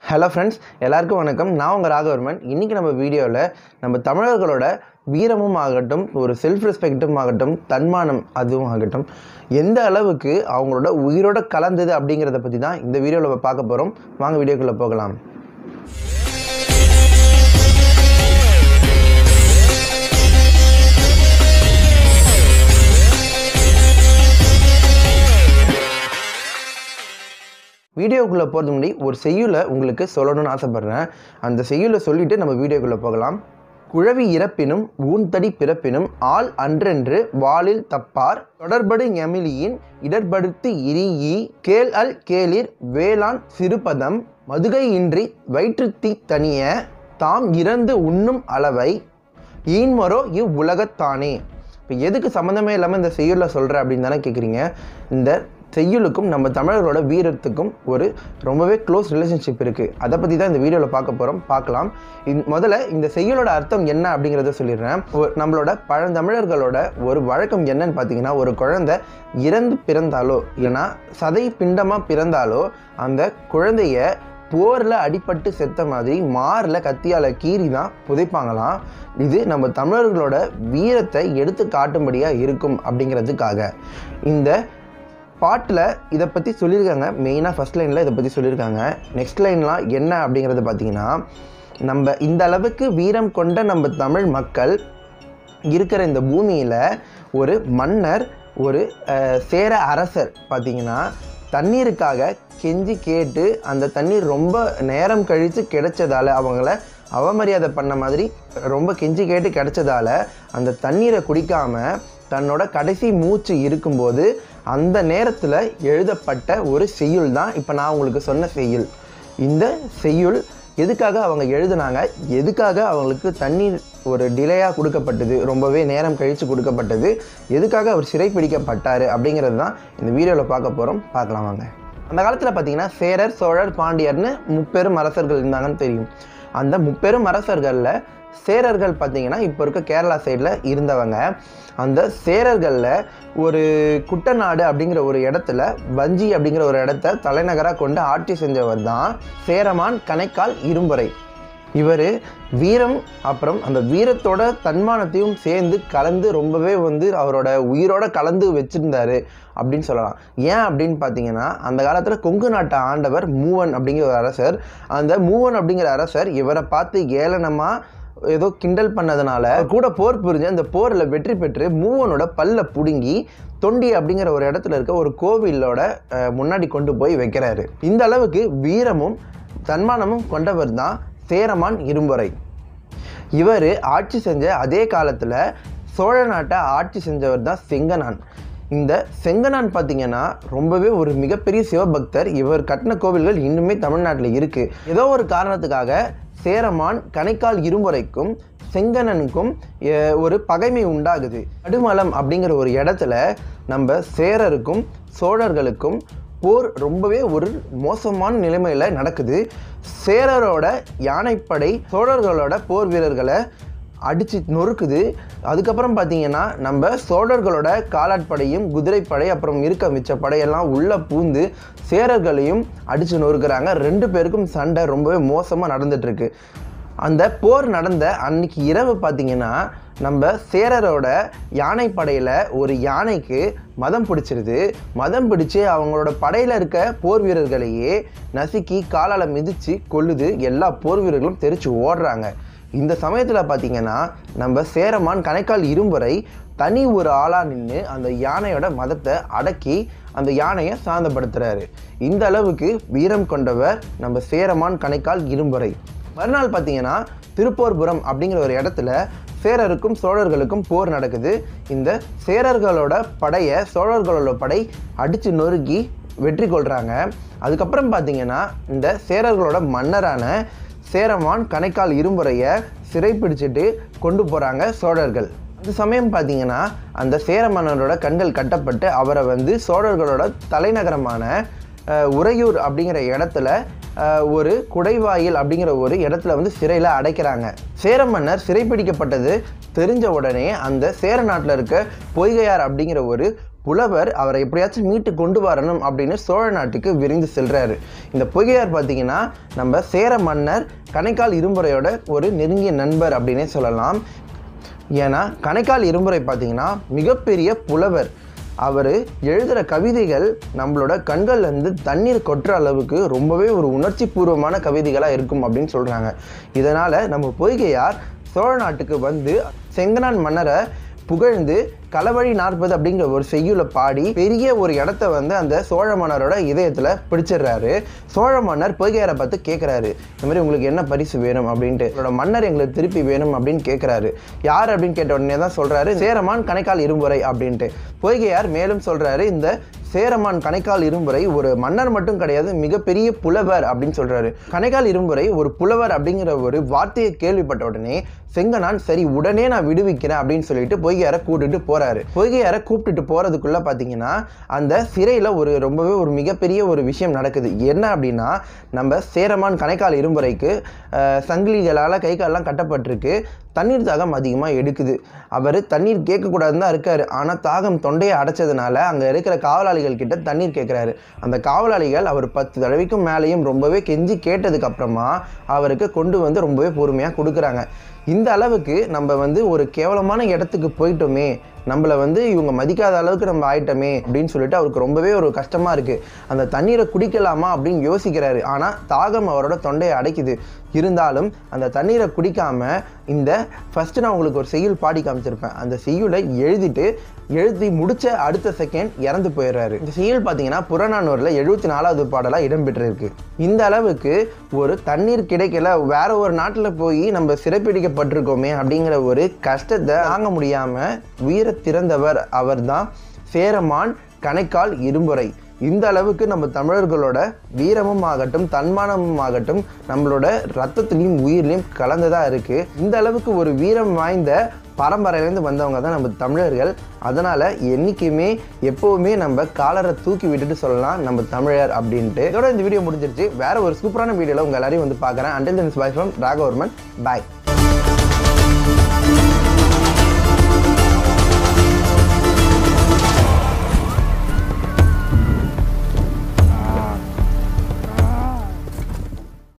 hello friends எல்லாருக்கும் வணக்கம் நான் உங்கள் ராகவர்மன் இன்றைக்கி நம்ம வீடியோவில் நம்ம தமிழர்களோட வீரமும் ஆகட்டும் ஒரு செல்ஃப் ரெஸ்பெக்ட்டும் ஆகட்டும் தன்மானம் அதுவும் ஆகட்டும் எந்த அளவுக்கு அவங்களோட உயிரோட கலந்தது அப்படிங்கிறத பற்றி தான் இந்த வீடியோவில் நம்ம பார்க்க போகிறோம் வாங்க வீடியோக்குள்ளே போகலாம் வீடியோக்குள்ளே போகிறது முன்னாடி ஒரு செய்யுளை உங்களுக்கு சொல்லணும்னு ஆசைப்பட்றேன் அந்த செய்யுளை சொல்லிவிட்டு நம்ம வீடியோக்குள்ளே போகலாம் குழவி இறப்பினும் ஊன்தடி பிறப்பினும் ஆள் அன்றென்று வாளில் தப்பார் தொடர்படு எமிலியின் இடர்படுத்து இரியி கேள் அல் கேளிர் வேளாண் சிறுபதம் மதுகை இன்றி வயிற்றுத்தீ தனிய தாம் இறந்து உண்ணும் அளவை ஈன்மரோ இவ்வுலகத்தானே இப்போ எதுக்கு சம்மந்தமே இல்லாமல் இந்த செய்யுளில் சொல்கிறேன் அப்படின்னு தானே கேட்குறீங்க இந்த செய்யுளுக்கும் நம்ம தமிழர்களோட வீரத்துக்கும் ஒரு ரொம்பவே க்ளோஸ் ரிலேஷன்ஷிப் இருக்குது அதை பற்றி தான் இந்த வீடியோவில் பார்க்க போகிறோம் பார்க்கலாம் இந் முதல்ல இந்த செய்யுளோட அர்த்தம் என்ன அப்படிங்கிறத சொல்லிடுறேன் ஒ- நம்மளோட பழந்தமிழர்களோட ஒரு வழக்கம் என்னன்னு பார்த்தீங்கன்னா ஒரு குழந்தை இறந்து பிறந்தாலோ இல்லைன்னா சதை பிண்டமாக பிறந்தாலோ அந்த குழந்தைய போரில் அடிபட்டு செத்த மாதிரி மாரில் கத்தியால் கீறி தான் புதைப்பாங்களாம் இது நம்ம தமிழர்களோட வீரத்தை எடுத்து காட்டும்படியாக இருக்கும் அப்படிங்கிறதுக்காக இந்த பாட்டில் இதை பற்றி சொல்லியிருக்காங்க மெயினாக ஃபஸ்ட் லைனில் இதை பற்றி சொல்லியிருக்காங்க நெக்ஸ்ட் லைன்லாம் என்ன அப்படிங்கிறத பார்த்தீங்கன்னா நம்ம இந்த அளவுக்கு வீரம் கொண்ட நம்ம தமிழ் மக்கள் இருக்கிற இந்த பூமியில் ஒரு மன்னர் ஒரு அஹ், சேர அரசர் பார்த்தீங்கன்னா தண்ணீருக்காக கெஞ்சி கேட்டு அந்த தண்ணீர் ரொம்ப நேரம் கழித்து கிடைச்சதால அவங்கள அவமரியாதை பண்ண மாதிரி ரொம்ப கெஞ்சி கேட்டு கிடைச்சதால அந்த தண்ணீரை குடிக்காம தன்னோட கடைசி மூச்சு இருக்கும்போது அந்த நேரத்தில் எழுதப்பட்ட ஒரு செய்யுள் தான் இப்போ நான் உங்களுக்கு சொன்ன செய்யுள் இந்த செய்யுள் எதுக்காக அவங்க எழுதுனாங்க எதுக்காக அவங்களுக்கு தண்ணீர் ஒரு டிலேயாக கொடுக்கப்பட்டது ரொம்பவே நேரம் கழித்து கொடுக்கப்பட்டது எதுக்காக அவர் சிறைப்பிடிக்கப்பட்டார் அப்படிங்கிறது தான் இந்த வீடியோவில் பார்க்க போகிறோம் பார்க்கலாம் வாங்க அந்த காலத்தில் பார்த்தீங்கன்னா சேரர் சோழர் பாண்டியர்னு முப்பெரும் அரசர்கள் இருந்தாங்கன்னு தெரியும் அந்த முப்பெரும் அரசர்களில் சேரர்கள் பார்த்தீங்கன்னா இப்போ இருக்க கேரளா சைடில் இருந்தவங்க அந்த சேரர்களில் ஒரு குட்டநாடு அப்படிங்கிற ஒரு இடத்துல வஞ்சி அப்படிங்கிற ஒரு இடத்த தலைநகராக கொண்டு ஆட்சி செஞ்சவர் தான் சேரமான் கணைக்கால் இரும்புரை இவர் வீரம் அப்புறம் அந்த வீரத்தோட தன்மானத்தையும் சேர்ந்து கலந்து ரொம்பவே வந்து அவரோட உயிரோட கலந்து வச்சிருந்தாரு அப்படின்னு சொல்லலாம் ஏன் அப்படின்னு பார்த்தீங்கன்னா அந்த காலத்தில் கொங்கு நாட்டை ஆண்டவர் மூவன் அப்படிங்கிற ஒரு அரசர் அந்த மூவன் அப்படிங்கிற அரசர் இவரை பார்த்து ஏளனமாக ஏதோ கிண்டல் பண்ணதுனால கூட போர் புரிஞ்சு அந்த போரில் வெற்றி பெற்று மூவனோட பல்ல புடுங்கி தொண்டி அப்படிங்கிற ஒரு இடத்துல இருக்க ஒரு கோவிலோட அஹ், முன்னாடி கொண்டு போய் வைக்கிறாரு இந்த அளவுக்கு வீரமும் தன்மானமும் கொண்டவர் தான் சேரமான் இரும்புரை இவர் ஆட்சி செஞ்ச அதே காலத்தில் சோழ நாட்டை ஆட்சி செஞ்சவர் தான் செங்கனான் இந்த செங்கனான் பார்த்தீங்கன்னா ரொம்பவே ஒரு மிகப்பெரிய சிவபக்தர் இவர் கட்டின கோவில்கள் இன்னுமே தமிழ்நாட்டில் இருக்குது ஏதோ ஒரு காரணத்துக்காக சேரமான் கணைக்கால் இருமுறைக்கும் செங்கனனுக்கும் அஹ், ஒரு பகைமை உண்டாகுது கடுமலம் அப்படிங்கிற ஒரு இடத்துல நம்ம சேரருக்கும் சோழர்களுக்கும் போர் ரொம்பவே ஒரு மோசமான நிலைமையில் நடக்குது சேரரோட யானைப்படை சோழர்களோட போர் வீரர்களை அடித்து நொறுக்குது அதுக்கப்புறம் பார்த்தீங்கன்னா நம்ம சோழர்களோட காலாட்படையும் குதிரைப்படை அப்புறம் இருக்க மிச்ச படையெல்லாம் உள்ளே பூந்து சேரர்களையும் அடித்து நொறுக்குறாங்க ரெண்டு பேருக்கும் சண்டை ரொம்பவே மோசமாக நடந்துட்டுருக்கு அந்த போர் நடந்த அன்னைக்கு இரவு பார்த்தீங்கன்னா நம்ம சேரரோட யானைப்படையில் ஒரு யானைக்கு மதம் பிடிச்சிருது மதம் பிடிச்சு அவங்களோட படையில் இருக்க போர் வீரர்களையே நசுக்கி காலால் மிதித்து கொல்லுது எல்லா போர் வீரர்களும் தெரிச்சு ஓடுறாங்க இந்த சமயத்தில் பார்த்தீங்கன்னா நம்ம சேரமான் கணைக்கால் இரும்புரை தனி ஒரு ஆளாக நின்று அந்த யானையோட மதத்தை அடக்கி அந்த யானையை சாந்தப்படுத்துறாரு இந்த அளவுக்கு வீரம் கொண்டவர் நம்ம சேரமான் கணைக்கால் இரும்புரை மறுநாள் பார்த்தீங்கன்னா திருப்போர்புரம் அப்படிங்கிற ஒரு இடத்துல சேரருக்கும் சோழர்களுக்கும் போர் நடக்குது இந்த சேரர்களோட படையை சோழர்களோட படை அடித்து நொறுக்கி வெற்றி கொள்கிறாங்க அதுக்கப்புறம் பார்த்தீங்கன்னா இந்த சேரர்களோட மன்னரான சேரமான் கணைக்கால் இரும்புறையை சிறைப்பிடிச்சிட்டு கொண்டு போகிறாங்க சோழர்கள் அந்த சமயம் பார்த்தீங்கன்னா அந்த சேர மன்னரோட கண்கள் கட்டப்பட்டு அவரை வந்து சோழர்களோட தலைநகரமான அஹ், உறையூர் அப்படிங்கிற இடத்துல அஹ், ஒரு குடைவாயில் அப்படிங்கிற ஒரு இடத்துல வந்து சிறையில் அடைக்கிறாங்க சேர மன்னர் சிறைப்பிடிக்கப்பட்டது தெரிஞ்ச உடனே அந்த சேர நாட்டில் இருக்க பொய்கையார் அப்படிங்கிற ஒரு புலவர் அவரை எப்படியாச்சும் மீட்டு கொண்டு வரணும் அப்படின்னு சோழ நாட்டுக்கு விரைந்து செல்றாரு இந்த பொய்கையார் பார்த்தீங்கன்னா நம்ம சேர மன்னர் கணைக்கால் இரும்புரையோட ஒரு நெருங்கிய நண்பர் அப்படின்னே சொல்லலாம் ஏன்னா கணைக்கால் இரும்புரை பார்த்தீங்கன்னா மிகப்பெரிய புலவர் அவர் எழுதுகிற கவிதைகள் நம்மளோட கண்கள்லேருந்து தண்ணீர் கொட்டுற அளவுக்கு ரொம்பவே ஒரு உணர்ச்சி பூர்வமான கவிதைகளாக இருக்கும் அப்படின்னு சொல்கிறாங்க இதனால் நம்ம பொய்கையார் சோழ நாட்டுக்கு வந்து செங்கனான் மன்னரை புகழ்ந்து களவழி நாற்பது அப்படிங்கிற ஒரு செய்யுளை பாடி பெரிய ஒரு இடத்த வந்து அந்த சோழ மன்னரோட இதயத்தில் பிடிச்சிடுறாரு சோழ மன்னர் பொய்கையாரை பார்த்து கேட்குறாரு இந்த மாதிரி உங்களுக்கு என்ன பரிசு வேணும் அப்படின்ட்டு என்னோட மன்னர் எங்களுக்கு திருப்பி வேணும் அப்படின்னு கேட்குறாரு யார் அப்படின்னு கேட்ட உடனே தான் சொல்கிறாரு சேரமான் கணைக்கால் இரும்புரை அப்படின்ட்டு பொய்கையார் மேலும் சொல்கிறாரு இந்த சேரமான் கணைக்கால் இரும்புரை ஒரு மன்னர் மட்டும் கிடையாது மிகப்பெரிய புலவர் அப்படின்னு சொல்றாரு கணைக்கால் இரும்புரை ஒரு புலவர் அப்படிங்கிற ஒரு வார்த்தையை கேள்விப்பட்ட உடனே செங்கனான் சரி உடனே நான் விடுவிக்கிறேன் அப்படின்னு சொல்லிட்டு பொய்கையாரை கூட்டிட்டு போறாரு பொய்கையாரை கூப்பிட்டுட்டு போறதுக்குள்ள பாத்தீங்கன்னா அந்த சிறையில ஒரு ரொம்பவே ஒரு மிகப்பெரிய ஒரு விஷயம் நடக்குது என்ன அப்படின்னா நம்ம சேரமான் கணைக்கால் இரும்புரைக்கு அஹ், சங்கிலிகளால் கை காலெல்லாம் கட்டப்பட்டிருக்கு தண்ணீர் தாகம் அதிகமாக எடுக்குது அவர் தண்ணீர் கேட்கக்கூடாதுன்னு தான் இருக்காரு ஆனால் தாகம் தொண்டையை அடைச்சதுனால அங்கே இருக்கிற காவலாளிகள் கிட்ட தண்ணீர் கேட்குறாரு அந்த காவலாளிகள் அவர் பத்து தடவைக்கும் மேலேயும் ரொம்பவே கெஞ்சி கேட்டதுக்கு அப்புறமா அவருக்கு கொண்டு வந்து ரொம்பவே பொறுமையாக கொடுக்குறாங்க இந்த அளவுக்கு நம்ம வந்து ஒரு கேவலமான இடத்துக்கு போயிட்டோமே நம்மளை வந்து இவங்க மதிக்காத அளவுக்கு நம்ம ஆயிட்டோமே அப்படின்னு சொல்லிட்டு அவருக்கு ரொம்பவே ஒரு கஷ்டமாக இருக்குது அந்த தண்ணீரை குடிக்கலாமா அப்படின்னு யோசிக்கிறாரு ஆனால் தாகம் அவரோட தொண்டையை அடைக்குது இருந்தாலும் அந்த தண்ணீரை குடிக்காம இந்த ஃபஸ்ட்டு நான் உங்களுக்கு ஒரு செய்யுள் பாடி காமிச்சிருப்பேன் அந்த செய்யுளை எழுதிட்டு எழுதி முடிச்ச அடுத்த செகண்ட் இறந்து போயிடுறாரு இந்த செய்யுள் பார்த்தீங்கன்னா புறநானூரில் எழுபத்தி நாலாவது பாடலாக இடம்பெற்றிருக்கு இந்த அளவுக்கு ஒரு தண்ணீர் கிடைக்கல வேற ஒரு நாட்டில் போய் நம்ம சிறைப்பிடிக்கப்பட்டிருக்கோமே அப்படிங்கிற ஒரு கஷ்டத்தை தாங்க முடியாமல் உயிரை திறந்தவர் அவர்தான் சேரமான் கணைக்கால் இரும்புரை இந்த அளவுக்கு நம்ம தமிழர்களோட வீரமும் ஆகட்டும் தன்மானமும் ஆகட்டும் நம்மளோட ரத்தத்துலேயும் உயிர்லையும் கலந்ததாக இருக்குது இந்த அளவுக்கு ஒரு வீரம் வாய்ந்த பரம்பரையிலேருந்து வந்தவங்க தான் நம்ம தமிழர்கள் அதனால் என்றைக்குமே எப்போவுமே நம்ம காலரை தூக்கி விட்டுட்டு சொல்லலாம் நம்ம தமிழர் அப்படின்ட்டு இதோட இந்த வீடியோ முடிஞ்சிருச்சு வேற ஒரு சூப்பரான வீடியோவில் உங்கள் எல்லாரையும் வந்து பார்க்குறேன் அண்டில் தென்ஸ் பாய் ஃப்ரம் ராகவர்மன் பாய்